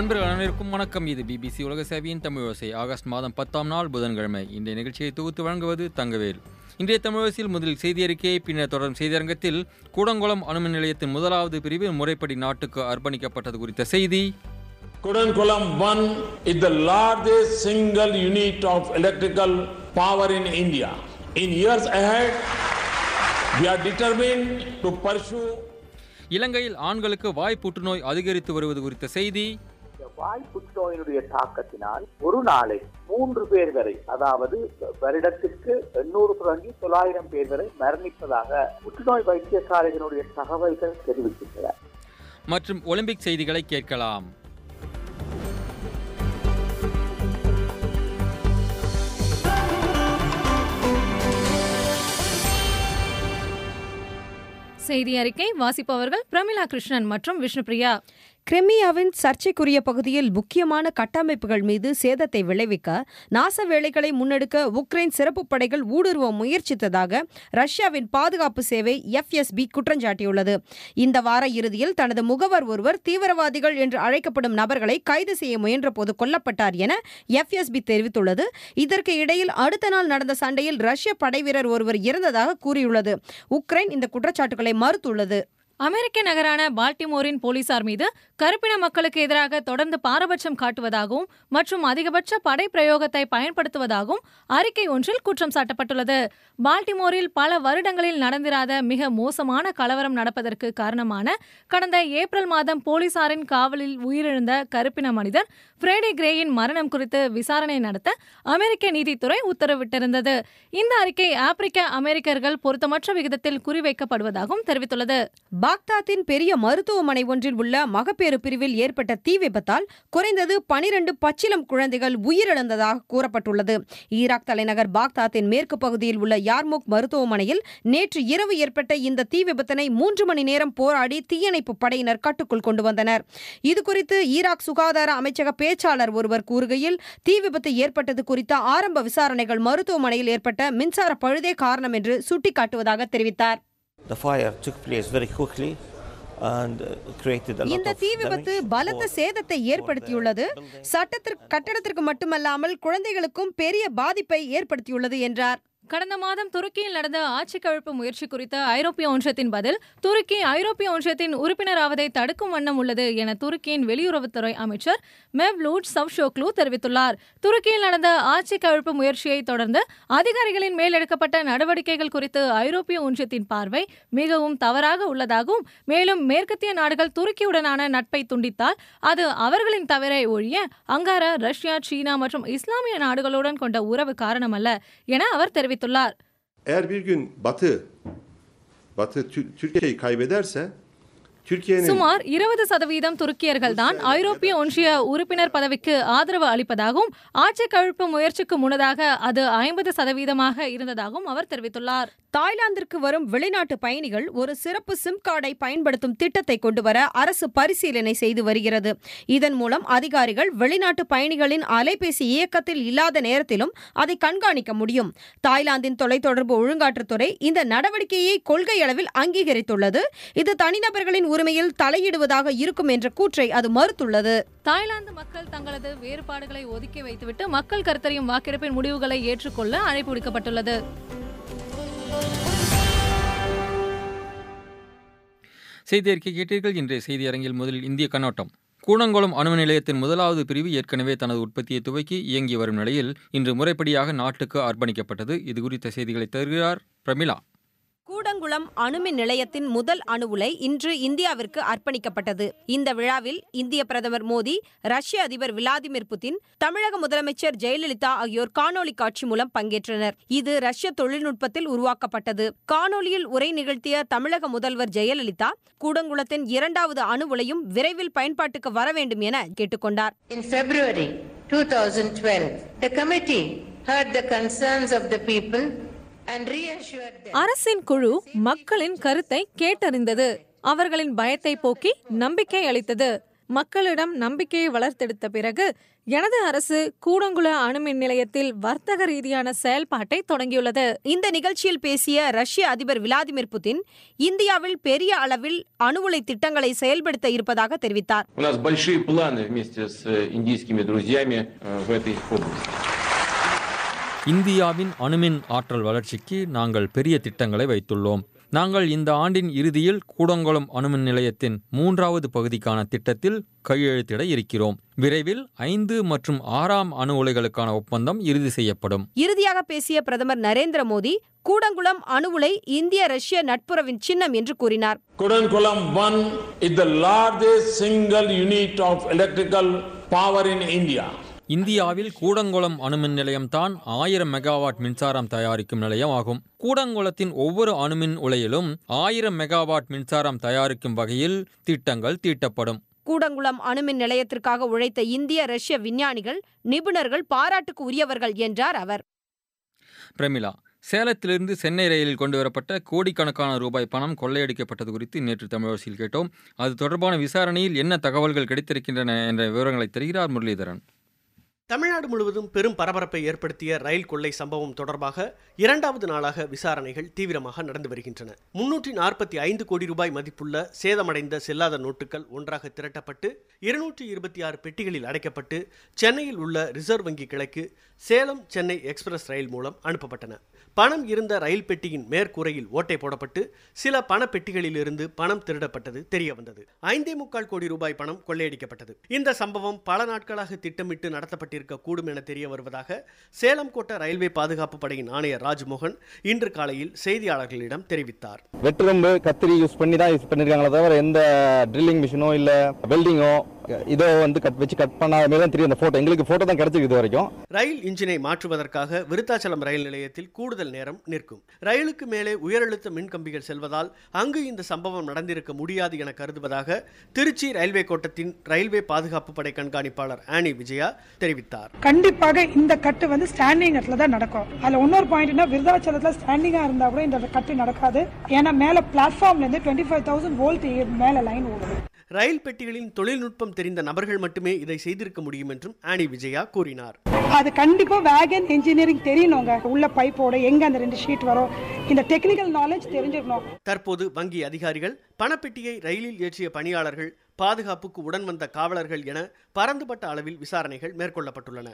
அன்பர்கள் அனைவருக்கும் வணக்கம் இது பிபிசி உலக சேவையின் தமிழோசை ஆகஸ்ட் மாதம் பத்தாம் நாள் புதன்கிழமை இன்றைய நிகழ்ச்சியை தொகுத்து வழங்குவது தங்கவேல் இன்றைய தமிழோசையில் முதலில் செய்தி அறிக்கை பின்னர் தொடரும் செய்தியரங்கத்தில் கூடங்குளம் அணுமின் நிலையத்தின் முதலாவது பிரிவு முறைப்படி நாட்டுக்கு அர்ப்பணிக்கப்பட்டது குறித்த செய்தி Kudankulam 1 is the largest single unit of electrical power in India. In years ahead, we are determined to pursue இலங்கையில் ஆண்களுக்கு வாய் புற்றுநோய் அதிகரித்து வருவது குறித்த செய்தி இந்த வாய் புற்றுநோயினுடைய தாக்கத்தினால் ஒரு நாளை மூன்று பேர் வரை அதாவது வருடத்திற்கு எண்ணூறு தொடங்கி தொள்ளாயிரம் பேர் வரை மரணிப்பதாக புற்றுநோய் வைத்தியசாலைகளுடைய தகவல்கள் தெரிவிக்கின்றன மற்றும் ஒலிம்பிக் செய்திகளை கேட்கலாம் செய்தி அறிக்கை வாசிப்பவர்கள் பிரமிளா கிருஷ்ணன் மற்றும் விஷ்ணுபிரியா கிரிமியாவின் சர்ச்சைக்குரிய பகுதியில் முக்கியமான கட்டமைப்புகள் மீது சேதத்தை விளைவிக்க நாச வேலைகளை முன்னெடுக்க உக்ரைன் சிறப்பு படைகள் ஊடுருவ முயற்சித்ததாக ரஷ்யாவின் பாதுகாப்பு சேவை எஃப்எஸ்பி குற்றஞ்சாட்டியுள்ளது இந்த வார இறுதியில் தனது முகவர் ஒருவர் தீவிரவாதிகள் என்று அழைக்கப்படும் நபர்களை கைது செய்ய முயன்றபோது கொல்லப்பட்டார் என எஃப்எஸ்பி தெரிவித்துள்ளது இதற்கு இடையில் அடுத்த நாள் நடந்த சண்டையில் ரஷ்ய படைவீரர் ஒருவர் இறந்ததாக கூறியுள்ளது உக்ரைன் இந்த குற்றச்சாட்டுகளை மறுத்துள்ளது அமெரிக்க நகரான பால்டிமோரின் போலீசார் மீது கருப்பின மக்களுக்கு எதிராக தொடர்ந்து பாரபட்சம் காட்டுவதாகவும் மற்றும் அதிகபட்ச படை பிரயோகத்தை பயன்படுத்துவதாகவும் அறிக்கை ஒன்றில் குற்றம் சாட்டப்பட்டுள்ளது பால்டிமோரில் பல வருடங்களில் நடந்திராத மிக மோசமான கலவரம் நடப்பதற்கு காரணமான கடந்த ஏப்ரல் மாதம் போலீசாரின் காவலில் உயிரிழந்த கருப்பின மனிதர் ஃப்ரேடி கிரேயின் மரணம் குறித்து விசாரணை நடத்த அமெரிக்க நீதித்துறை உத்தரவிட்டிருந்தது இந்த அறிக்கை ஆப்பிரிக்க அமெரிக்கர்கள் பொருத்தமற்ற விகிதத்தில் குறிவைக்கப்படுவதாகவும் தெரிவித்துள்ளது பாக்தாத்தின் பெரிய மருத்துவமனை ஒன்றில் உள்ள மகப்பேறு பிரிவில் ஏற்பட்ட தீ விபத்தால் குறைந்தது பனிரெண்டு பச்சிலம் குழந்தைகள் உயிரிழந்ததாக கூறப்பட்டுள்ளது ஈராக் தலைநகர் பாக்தாத்தின் மேற்கு பகுதியில் உள்ள யார்முக் மருத்துவமனையில் நேற்று இரவு ஏற்பட்ட இந்த தீ விபத்தினை மூன்று மணி நேரம் போராடி தீயணைப்பு படையினர் கட்டுக்குள் கொண்டு வந்தனர் இதுகுறித்து ஈராக் சுகாதார அமைச்சக பேச்சாளர் ஒருவர் கூறுகையில் தீ விபத்து ஏற்பட்டது குறித்த ஆரம்ப விசாரணைகள் மருத்துவமனையில் ஏற்பட்ட மின்சார பழுதே காரணம் என்று சுட்டிக்காட்டுவதாக தெரிவித்தார் The fire took place very quickly and uh, created a lot இந்த of தீ விபத்து damage பலத்த for- சேதத்தை ஏற்படுத்தியுள்ளது சட்டத்திற்கு கட்டடத்திற்கு மட்டுமல்லாமல் குழந்தைகளுக்கும் பெரிய பாதிப்பை ஏற்படுத்தியுள்ளது என்றார் கடந்த மாதம் துருக்கியில் நடந்த ஆட்சி கவிழ்ப்பு முயற்சி குறித்த ஐரோப்பிய ஒன்றியத்தின் பதில் துருக்கி ஐரோப்பிய ஒன்றியத்தின் உறுப்பினராவதை தடுக்கும் வண்ணம் உள்ளது என துருக்கியின் வெளியுறவுத்துறை அமைச்சர் மெவ்லூட் சவ்ஷோக்லு தெரிவித்துள்ளார் துருக்கியில் நடந்த ஆட்சி கவிழ்ப்பு முயற்சியை தொடர்ந்து அதிகாரிகளின் மேல் எடுக்கப்பட்ட நடவடிக்கைகள் குறித்து ஐரோப்பிய ஒன்றியத்தின் பார்வை மிகவும் தவறாக உள்ளதாகவும் மேலும் மேற்கத்திய நாடுகள் துருக்கியுடனான நட்பை துண்டித்தால் அது அவர்களின் தவறை ஒழிய அங்காரா ரஷ்யா சீனா மற்றும் இஸ்லாமிய நாடுகளுடன் கொண்ட உறவு காரணமல்ல என அவர் தெரிவித்துள்ளார் Eğer bir gün Batı Batı Tü- Türkiye'yi kaybederse Türkiye'nin சுமார் இருபது சதவீதம் துருக்கியர்கள் தான் ஐரோப்பிய ஒன்றிய உறுப்பினர் பதவிக்கு ஆதரவு அளிப்பதாகவும் ஆட்சி கவிழ்ப்பு முயற்சிக்கு முன்னதாக அது ஐம்பது சதவீதமாக இருந்ததாகவும் அவர் தெரிவித்துள்ளார் தாய்லாந்திற்கு வரும் வெளிநாட்டு பயணிகள் ஒரு சிறப்பு சிம் கார்டை பயன்படுத்தும் திட்டத்தை கொண்டுவர அரசு பரிசீலனை செய்து வருகிறது இதன் மூலம் அதிகாரிகள் வெளிநாட்டு பயணிகளின் அலைபேசி இயக்கத்தில் இல்லாத நேரத்திலும் அதை கண்காணிக்க முடியும் தாய்லாந்தின் தொலைத்தொடர்பு ஒழுங்காற்றுத்துறை இந்த நடவடிக்கையை கொள்கை அளவில் அங்கீகரித்துள்ளது இது தனிநபர்களின் உரிமையில் தலையிடுவதாக இருக்கும் என்ற கூற்றை அது மறுத்துள்ளது தாய்லாந்து மக்கள் தங்களது வேறுபாடுகளை ஒதுக்கி வைத்துவிட்டு மக்கள் கருத்தறியும் வாக்கெடுப்பின் முடிவுகளை ஏற்றுக்கொள்ள அழைப்பு விடுக்கப்பட்டுள்ளது செய்தி அறிக்கை கேட்டீர்கள் இன்றைய செய்தி அரங்கில் முதலில் இந்திய கண்ணோட்டம் கூடங்குளம் அணு நிலையத்தின் முதலாவது பிரிவு ஏற்கனவே தனது உற்பத்தியை துவக்கி இயங்கி வரும் நிலையில் இன்று முறைப்படியாக நாட்டுக்கு அர்ப்பணிக்கப்பட்டது இது குறித்த செய்திகளை தருகிறார் பிரமிளா கூடங்குளம் அணுமின் நிலையத்தின் முதல் அணு உலை இன்று இந்தியாவிற்கு அர்ப்பணிக்கப்பட்டது இந்த விழாவில் இந்திய பிரதமர் மோடி ரஷ்ய அதிபர் விளாடிமிர் புதின் தமிழக முதலமைச்சர் ஜெயலலிதா ஆகியோர் காணொலி காட்சி மூலம் பங்கேற்றனர் இது ரஷ்ய தொழில்நுட்பத்தில் உருவாக்கப்பட்டது காணொலியில் உரை நிகழ்த்திய தமிழக முதல்வர் ஜெயலலிதா கூடங்குளத்தின் இரண்டாவது அணு உலையும் விரைவில் பயன்பாட்டுக்கு வர வேண்டும் என கேட்டுக்கொண்டார் In February 2012, the committee heard the concerns of the people and reassured them. அரசின் குழு மக்களின் கருத்தை கேட்டறிந்தது அவர்களின் பயத்தை போக்கி நம்பிக்கை அளித்தது மக்களிடம் நம்பிக்கையை வளர்த்தெடுத்த பிறகு எனது அரசு கூடங்குள அணுமின் நிலையத்தில் வர்த்தக ரீதியான செயல்பாட்டை தொடங்கியுள்ளது இந்த நிகழ்ச்சியில் பேசிய ரஷ்ய அதிபர் விளாடிமிர் புதின் இந்தியாவில் பெரிய அளவில் அணு உலை திட்டங்களை செயல்படுத்த இருப்பதாக தெரிவித்தார் У нас большие планы вместе с э, индийскими друзьями э, в этой области. இந்தியாவின் அணுமின் ஆற்றல் வளர்ச்சிக்கு நாங்கள் பெரிய திட்டங்களை வைத்துள்ளோம் நாங்கள் இந்த ஆண்டின் இறுதியில் கூடங்குளம் அணுமின் நிலையத்தின் மூன்றாவது பகுதிக்கான திட்டத்தில் கையெழுத்திட இருக்கிறோம் விரைவில் ஐந்து மற்றும் ஆறாம் அணு உலைகளுக்கான ஒப்பந்தம் இறுதி செய்யப்படும் இறுதியாக பேசிய பிரதமர் நரேந்திர மோடி கூடங்குளம் அணு உலை இந்திய ரஷ்ய நட்புறவின் சின்னம் என்று கூறினார் Kudankulam 1 is the largest single unit of electrical power in India. இந்தியாவில் கூடங்குளம் அணுமின் நிலையம்தான் ஆயிரம் மெகாவாட் மின்சாரம் தயாரிக்கும் நிலையம் ஆகும் கூடங்குளத்தின் ஒவ்வொரு அணுமின் உலையிலும் ஆயிரம் மெகாவாட் மின்சாரம் தயாரிக்கும் வகையில் திட்டங்கள் தீட்டப்படும் கூடங்குளம் அணுமின் நிலையத்திற்காக உழைத்த இந்திய ரஷ்ய விஞ்ஞானிகள் நிபுணர்கள் பாராட்டுக்கு உரியவர்கள் என்றார் அவர் பிரமிளா சேலத்திலிருந்து சென்னை ரயிலில் கொண்டு வரப்பட்ட கோடிக்கணக்கான ரூபாய் பணம் கொள்ளையடிக்கப்பட்டது குறித்து நேற்று தமிழரசியில் கேட்டோம் அது தொடர்பான விசாரணையில் என்ன தகவல்கள் கிடைத்திருக்கின்றன என்ற விவரங்களை தருகிறார் முரளிதரன் தமிழ்நாடு முழுவதும் பெரும் பரபரப்பை ஏற்படுத்திய ரயில் கொள்ளை சம்பவம் தொடர்பாக இரண்டாவது நாளாக விசாரணைகள் தீவிரமாக நடந்து வருகின்றன முன்னூற்றி நாற்பத்தி ஐந்து கோடி ரூபாய் மதிப்புள்ள சேதமடைந்த செல்லாத நோட்டுகள் ஒன்றாக திரட்டப்பட்டு இருநூற்றி இருபத்தி ஆறு பெட்டிகளில் அடைக்கப்பட்டு சென்னையில் உள்ள ரிசர்வ் வங்கி கிளைக்கு சேலம் சென்னை எக்ஸ்பிரஸ் ரயில் மூலம் அனுப்பப்பட்டன பணம் இருந்த ரயில் பெட்டியின் மேற்கூரையில் ஓட்டை போடப்பட்டு சில பண பெட்டிகளிலிருந்து பணம் திருடப்பட்டது தெரிய வந்தது ஐந்தே முக்கால் கோடி ரூபாய் பணம் கொள்ளையடிக்கப்பட்டது இந்த சம்பவம் பல நாட்களாக திட்டமிட்டு நடத்தப்பட்டிருக்க கூடும் என தெரிய வருவதாக சேலம் கோட்ட ரயில்வே பாதுகாப்பு படையின் ஆணையர் ராஜ்மோகன் இன்று காலையில் செய்தியாளர்களிடம் தெரிவித்தார் வெட்டுரம்பு கத்திரி யூஸ் பண்ணி தான் யூஸ் பண்ணிருக்காங்களே தவிர எந்த ட்ரில்லிங் மிஷினோ இல்ல வெல்டிங்கோ இதோ வந்து கட் வச்சு கட் பண்ணாத மாதிரி தான் தெரியும் அந்த போட்டோ எங்களுக்கு போட்டோ தான் கிடைச்சிருக்கு இது வரைக்கும் ரயில் இன்ஜினை மாற்றுவதற்காக விருத்தாச்சலம் ரயில் நிலையத்தில் கூடுதல் நேரம் நிற்கும் ரயிலுக்கு மேலே உயரழுத்த மின் கம்பிகள் செல்வதால் அங்கு இந்த சம்பவம் நடந்திருக்க முடியாது என கருதுவதாக திருச்சி ரயில்வே கோட்டத்தின் ரயில்வே பாதுகாப்பு படை கண்காணிப்பாளர் ஆனி விஜயா தெரிவித்தார் கண்டிப்பாக இந்த கட்டு வந்து ஸ்டாண்டிங் இடத்துல தான் நடக்கும் அதுல இன்னொரு பாயிண்ட்னா விருதாச்சலத்துல ஸ்டாண்டிங்கா இருந்தா கூட இந்த கட்டு நடக்காது ஏன்னா மேல பிளாட்ஃபார்ம்ல இருந்து டுவெண்ட்டி ஃபைவ் தௌசண்ட் வோல்ட் மேல லைன் ஓடுது ரயில் பெட்டிகளின் தொழில்நுட்பம் தெரிந்த நபர்கள் மட்டுமே இதை செய்திருக்க முடியும் என்றும் ஆனி விஜயா கூறினார் அது கண்டிப்பா வேகன் இன்ஜினியரிங் தெரியணுங்க உள்ள பைப்போட எங்க அந்த ரெண்டு ஷீட் வரும் இந்த டெக்னிக்கல் நாலேஜ் தெரிஞ்சிருக்கணும் தற்போது வங்கி அதிகாரிகள் பணப்பெட்டியை ரயிலில் ஏற்றிய பணியாளர்கள் பாதுகாப்புக்கு உடன் வந்த காவலர்கள் என பரந்துபட்ட அளவில் விசாரணைகள் மேற்கொள்ளப்பட்டுள்ளன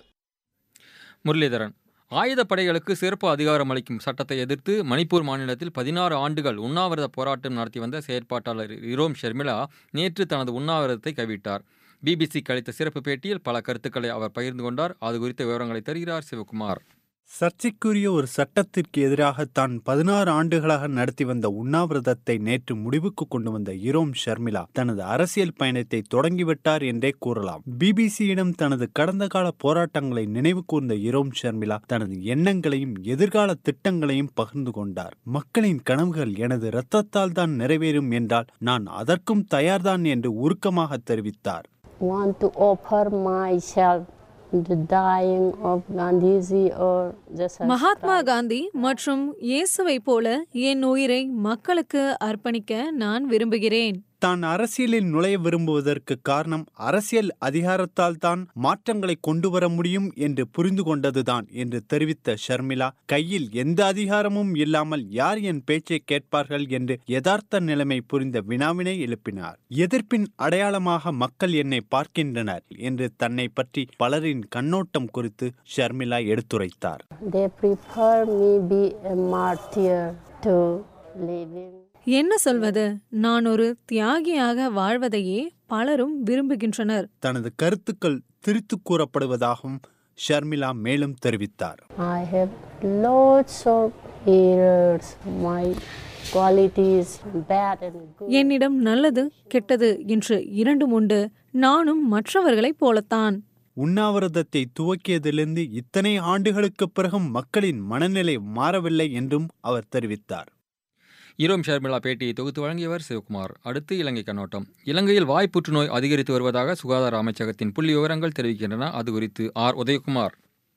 முரளிதரன் ஆயுதப்படைகளுக்கு சிறப்பு அதிகாரம் அளிக்கும் சட்டத்தை எதிர்த்து மணிப்பூர் மாநிலத்தில் பதினாறு ஆண்டுகள் உண்ணாவிரத போராட்டம் நடத்தி வந்த செயற்பாட்டாளர் இரோம் ஷர்மிளா நேற்று தனது உண்ணாவிரதத்தை கைவிட்டார் பிபிசிக்கு அளித்த சிறப்பு பேட்டியில் பல கருத்துக்களை அவர் பகிர்ந்து கொண்டார் அது குறித்த விவரங்களை தருகிறார் சிவகுமார் சர்ச்சைக்குரிய ஒரு சட்டத்திற்கு எதிராக தான் பதினாறு ஆண்டுகளாக நடத்தி வந்த உண்ணாவிரதத்தை நேற்று முடிவுக்கு கொண்டு வந்த இரோம் ஷர்மிளா தனது அரசியல் பயணத்தை தொடங்கிவிட்டார் என்றே கூறலாம் பிபிசியிடம் தனது கடந்த கால போராட்டங்களை நினைவு கூர்ந்த இரோம் ஷர்மிளா தனது எண்ணங்களையும் எதிர்கால திட்டங்களையும் பகிர்ந்து கொண்டார் மக்களின் கனவுகள் எனது இரத்தத்தால் தான் நிறைவேறும் என்றால் நான் அதற்கும் தயார்தான் என்று உருக்கமாக தெரிவித்தார் want to offer myself the dying of Gandhiji or just as Mahatma Gandhi மற்றும் இயேசுவை போல என் உயிரை மக்களுக்கு அர்ப்பணிக்க நான் விரும்புகிறேன் தான் அரசியலில் நுழைய விரும்புவதற்கு காரணம் அரசியல் அதிகாரத்தால் தான் மாற்றங்களை கொண்டு வர முடியும் என்று புரிந்து கொண்டதுதான் என்று தெரிவித்த ஷர்மிளா கையில் எந்த அதிகாரமும் இல்லாமல் யார் என் பேச்சை கேட்பார்கள் என்று யதார்த்த நிலைமை புரிந்த வினாவினை எழுப்பினார் எதிர்ப்பின் அடையாளமாக மக்கள் என்னை பார்க்கின்றனர் என்று தன்னை பற்றி பலரின் கண்ணோட்டம் குறித்து ஷர்மிளா எடுத்துரைத்தார் they prefer me be a martyr to living என்ன சொல்வது நான் ஒரு தியாகியாக வாழ்வதையே பலரும் விரும்புகின்றனர் தனது கருத்துக்கள் திரித்து கூறப்படுவதாகவும் ஷர்மிளா மேலும் தெரிவித்தார் I have lots of errors my qualities bad and good என்னிடம் நல்லது கெட்டது என்று இரண்டும் உண்டு நானும் மற்றவர்களைப் போலத்தான் உண்ணாவிரதத்தை துவக்கியதிலிருந்து இத்தனை ஆண்டுகளுக்குப் பிறகும் மக்களின் மனநிலை மாறவில்லை என்றும் அவர் தெரிவித்தார் ஈரோம் ஷர்மிளா பேட்டியை தொகுத்து வழங்கியவர் சிவகுமார் அடுத்து இலங்கை கண்ணோட்டம் இலங்கையில் வாய் புற்றுநோய் அதிகரித்து வருவதாக சுகாதார அமைச்சகத்தின் புள்ளி விவரங்கள் தெரிவிக்கின்றன அது குறித்து ஆர் உதயகுமார்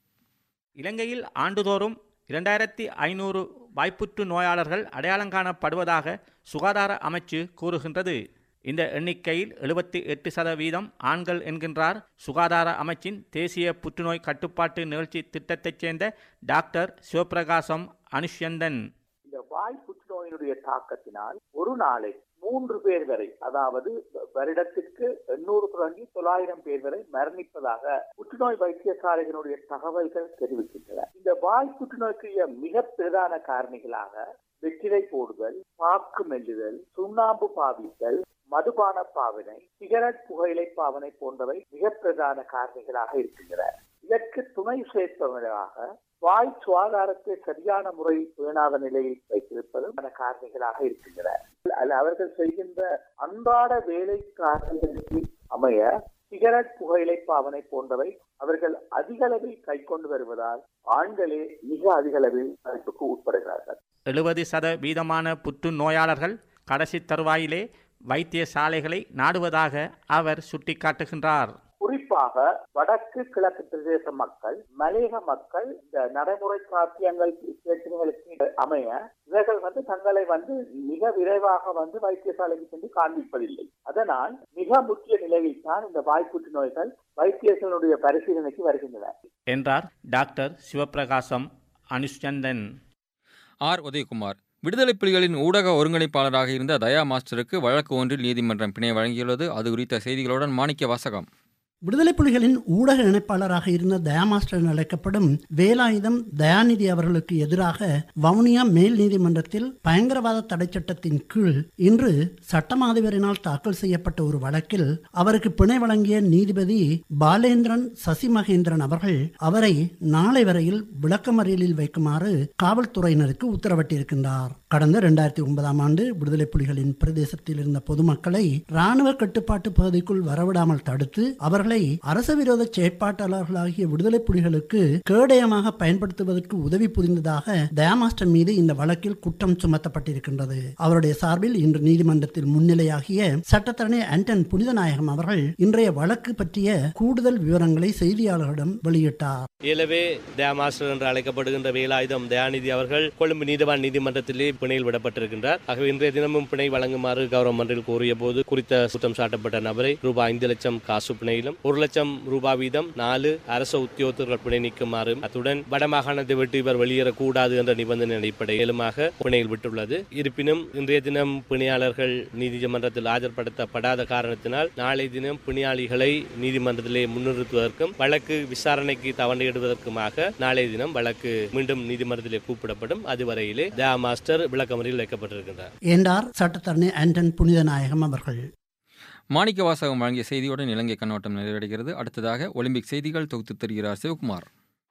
இலங்கையில் ஆண்டுதோறும் இரண்டாயிரத்தி ஐநூறு வாய்ப்புற்று நோயாளர்கள் அடையாளம் காணப்படுவதாக சுகாதார அமைச்சு கூறுகின்றது இந்த எண்ணிக்கையில் எழுபத்தி எட்டு சதவீதம் ஆண்கள் என்கின்றார் சுகாதார அமைச்சின் தேசிய புற்றுநோய் கட்டுப்பாட்டு நிகழ்ச்சி திட்டத்தைச் சேர்ந்த டாக்டர் சிவபிரகாசம் அனுஷ்யந்தன் இந்த வாய் புற்றுநோயினுடைய தாக்கத்தினால் ஒரு நாளை மூன்று பேர் வரை அதாவது வருடத்திற்கு எண்ணூறு தொடங்கி தொள்ளாயிரம் பேர் வரை மரணிப்பதாக புற்றுநோய் வைத்தியசாலைகளுடைய தகவல்கள் தெரிவிக்கின்றன இந்த வாய் புற்றுநோய்க்குரிய மிக பிரதான காரணிகளாக வெற்றிலை போடுதல் பாக்கு மெல்லுதல் சுண்ணாம்பு பாவித்தல் மதுபான பாவனை சிகரெட் புகையிலை பாவனை போன்றவை மிக பிரதான காரணிகளாக இருக்கின்றன இதற்கு துணை சேர்ப்பவர்களாக வாய் சுகாதாரத்தை சரியான முறையில் பேணாத நிலையில் வைத்திருப்பது பல காரணிகளாக இருக்கின்றன அல்ல அவர்கள் செய்கின்ற அன்றாட வேலை காரணிகளுக்கு அமைய சிகரெட் புகையிலை பாவனை போன்றவை அவர்கள் அதிக அளவில் கை கொண்டு வருவதால் ஆண்களே மிக அதிக அளவில் பாதிப்புக்கு உட்படுகிறார்கள் எழுபது சதவீதமான புற்று நோயாளர்கள் கடைசி தருவாயிலே வைத்தியசாலைகளை நாடுவதாக அவர் சுட்டிக்காட்டுகின்றார் குறிப்பாக வடக்கு கிழக்கு பிரதேச மக்கள் மலையக மக்கள் இந்த நடைமுறை சாத்தியங்கள் பிரச்சனைகளுக்கு அமைய இவர்கள் வந்து தங்களை வந்து மிக விரைவாக வந்து வைத்தியசாலைக்கு சென்று காண்பிப்பதில்லை அதனால் மிக முக்கிய நிலையில் தான் இந்த வாய்ப்புற்று நோய்கள் வைத்தியர்களுடைய பரிசீலனைக்கு வருகின்றன என்றார் டாக்டர் சிவபிரகாசம் அனுஷ்சந்தன் ஆர் உதயகுமார் விடுதலை புலிகளின் ஊடக ஒருங்கிணைப்பாளராக இருந்த தயா மாஸ்டருக்கு வழக்கு ஒன்றில் நீதிமன்றம் பிணை வழங்கியுள்ளது அது குறித்த செய்திகளுடன் மாணிக்க வாசகம் விடுதலை புலிகளின் ஊடக இணைப்பாளராக இருந்த தயாமாஸ்டர் அழைக்கப்படும் வேலாயுதம் தயாநிதி அவர்களுக்கு எதிராக வவுனியா மேல் நீதிமன்றத்தில் பயங்கரவாத தடை சட்டத்தின் கீழ் இன்று சட்டமாதிபரினால் தாக்கல் செய்யப்பட்ட ஒரு வழக்கில் அவருக்கு பிணை வழங்கிய நீதிபதி பாலேந்திரன் சசி மகேந்திரன் அவர்கள் அவரை நாளை வரையில் விளக்கமறியலில் வைக்குமாறு காவல்துறையினருக்கு உத்தரவிட்டிருக்கின்றார் கடந்த இரண்டாயிரத்தி ஒன்பதாம் ஆண்டு விடுதலை புலிகளின் பிரதேசத்தில் இருந்த பொதுமக்களை ராணுவ கட்டுப்பாட்டு பகுதிக்குள் வரவிடாமல் தடுத்து அவர்களை அரச விரோத செயற்பாட்டாளர்களாகிய விடுதலை புலிகளுக்கு கேடயமாக பயன்படுத்துவதற்கு உதவி புரிந்ததாக தயாமாஸ்டர் மீது இந்த வழக்கில் குற்றம் சுமத்தப்பட்டிருக்கின்றது அவருடைய சார்பில் இன்று நீதிமன்றத்தில் முன்னிலையாகிய சட்டத்தரணி ஆண்டன் புனிதநாயகம் அவர்கள் இன்றைய வழக்கு பற்றிய கூடுதல் விவரங்களை செய்தியாளர்களிடம் வெளியிட்டார் இயலவே தயாமாஸ்டர் என்று அழைக்கப்படுகின்ற வேலாயுதம் தயாநிதி அவர்கள் கொழும்பு நீதிவான் நீதிமன்றத்திலே பிணையில் விடப்பட்டிருக்கின்றார் ஆகவே இன்றைய தினமும் பிணை வழங்குமாறு கவர்மெண்டில் கோரிய போது குறித்த குற்றம் சாட்டப்பட்ட நபரை ரூபாய் ஐந்து லட்சம் காசு பிணையிலும் ஒரு லட்சம் ரூபாய் வீதம் நாலு அரச உத்தியோகத்தர்கள் பிணை நீக்குமாறு அத்துடன் வடமாகாணத்தை விட்டு இவர் வெளியேறக்கூடாது என்ற நிபந்தனை அடிப்படையிலுமாக பிணையில் விட்டுள்ளது இருப்பினும் இன்றைய தினம் பிணையாளர்கள் நீதிமன்றத்தில் ஆஜர்படுத்தப்படாத காரணத்தினால் நாளை தினம் பிணையாளிகளை நீதிமன்றத்திலே முன்னிறுத்துவதற்கும் வழக்கு விசாரணைக்கு தவணையிடுவதற்குமாக நாளைய தினம் வழக்கு மீண்டும் நீதிமன்றத்திலே கூப்பிடப்படும் அதுவரையிலே தயா மாஸ்டர் விளக்கமறியில் வைக்கப்பட்டிருக்கின்றார் என்றார் சட்டத்தரணி ஆண்டன் புனிதநாயகம் அவர்கள் மாணிக்க வாசகம் வழங்கிய செய்தியுடன் இலங்கை கண்ணோட்டம் நிறைவடைகிறது அடுத்ததாக ஒலிம்பிக் செய்திகள் தொகுத்து தருகிறார் Sivakumar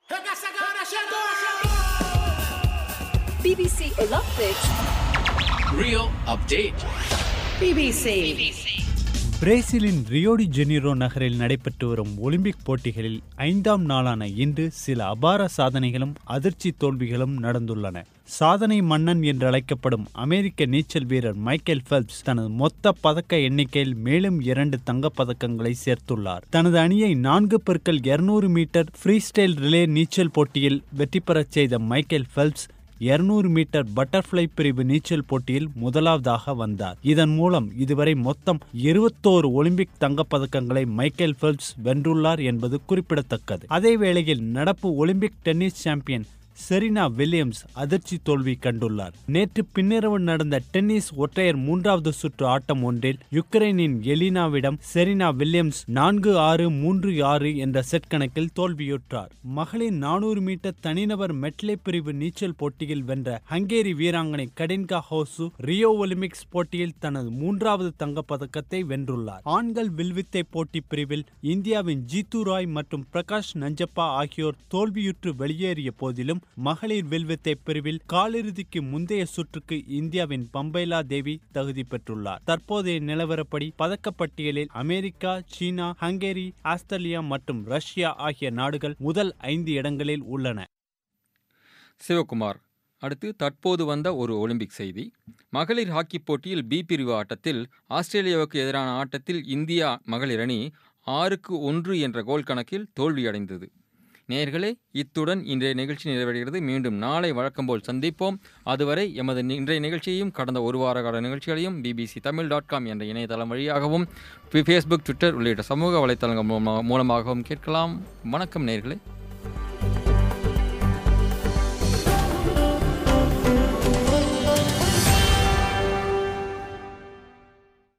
BBC Olympics. Real update. BBC. பிரேசிலின் ரியோடி ஜெனிரோ நகரில் நடைபெற்று வரும் ஒலிம்பிக் போட்டிகளில் ஐந்தாம் நாளான இன்று சில அபார சாதனைகளும் அதிர்ச்சி தோல்விகளும் நடந்துள்ளன சாதனை மன்னன் என்று அழைக்கப்படும் அமெரிக்க நீச்சல் வீரர் மைக்கேல் ஃபெல்ப்ஸ் தனது மொத்த பதக்க எண்ணிக்கையில் மேலும் இரண்டு தங்கப் பதக்கங்களை சேர்த்துள்ளார் தனது அணியை நான்கு பெருக்கள் இருநூறு மீட்டர் ஃப்ரீ ஸ்டைல் ரிலே நீச்சல் போட்டியில் வெற்றி பெறச் செய்த மைக்கேல் ஃபெல்ப்ஸ் இருநூறு மீட்டர் பட்டர்ஃப்ளை பிரிவு நீச்சல் போட்டியில் முதலாவதாக வந்தார் இதன் மூலம் இதுவரை மொத்தம் இருபத்தோரு ஒலிம்பிக் தங்கப்பதக்கங்களை மைக்கேல் ஃபெல்ப்ஸ் வென்றுள்ளார் என்பது குறிப்பிடத்தக்கது அதே வேளையில் நடப்பு Olympic tennis champion Serena Williams அதிர்ச்சி தோல்வி கண்டுள்ளார் நேற்று பின்னிரவு நடந்த டென்னிஸ் ஒற்றையர் மூன்றாவது சுற்று ஆட்டம் ஒன்றில் யுக்ரைனின் எலினாவிடம் செரினா வில்லியம்ஸ் நான்கு ஆறு மூன்று ஆறு என்ற செட் கணக்கில் தோல்வியுற்றார் மகளிர் நானூறு மீட்டர் தனிநபர் மெட்லே பிரிவு நீச்சல் போட்டியில் வென்ற ஹங்கேரி வீராங்கனை கடின்கா ஹோசு ரியோ ஒலிம்பிக்ஸ் போட்டியில் தனது மூன்றாவது தங்கப்பதக்கத்தை வென்றுள்ளார் ஆண்கள் வில்வித்தை போட்டி பிரிவில் இந்தியாவின் ஜீத்து ராய் மற்றும் பிரகாஷ் நஞ்சப்பா ஆகியோர் தோல்வியுற்று வெளியேறிய போதிலும் மகளிர் வில்வித்தை பிரிவில் காலிறுதிக்கு முந்தைய சுற்றுக்கு இந்தியாவின் பம்பைலா தேவி தகுதி பெற்றுள்ளார் தற்போதைய நிலவரப்படி பதக்கப்பட்டியலில் அமெரிக்கா சீனா ஹங்கேரி ஆஸ்திரேலியா மற்றும் ரஷ்யா ஆகிய நாடுகள் முதல் ஐந்து இடங்களில் உள்ளன சிவகுமார் அடுத்து தற்போது வந்த ஒரு ஒலிம்பிக் செய்தி மகளிர் ஹாக்கி போட்டியில் பி பிரிவு ஆட்டத்தில் ஆஸ்திரேலியாவுக்கு எதிரான ஆட்டத்தில் இந்தியா மகளிர் அணி ஆறுக்கு ஒன்று என்ற கோல் கணக்கில் தோல்வியடைந்தது நேர்களே இத்துடன் இன்றைய நிகழ்ச்சி நிறைவடைகிறது மீண்டும் நாளை வழக்கம் போல் சந்திப்போம் அதுவரை எமது நி- இன்றைய நிகழ்ச்சியையும் கடந்த ஒரு வார கால நிகழ்ச்சிகளையும் பிபிசி தமிழ் டாட் காம் என்ற இணையதளம் வழியாகவும் ஃபேஸ்புக் ட்விட்டர் உள்ளிட்ட சமூக வலைத்தளங்கள் மூலமாக- மூலமாகவும் கேட்கலாம் வணக்கம் நேர்களே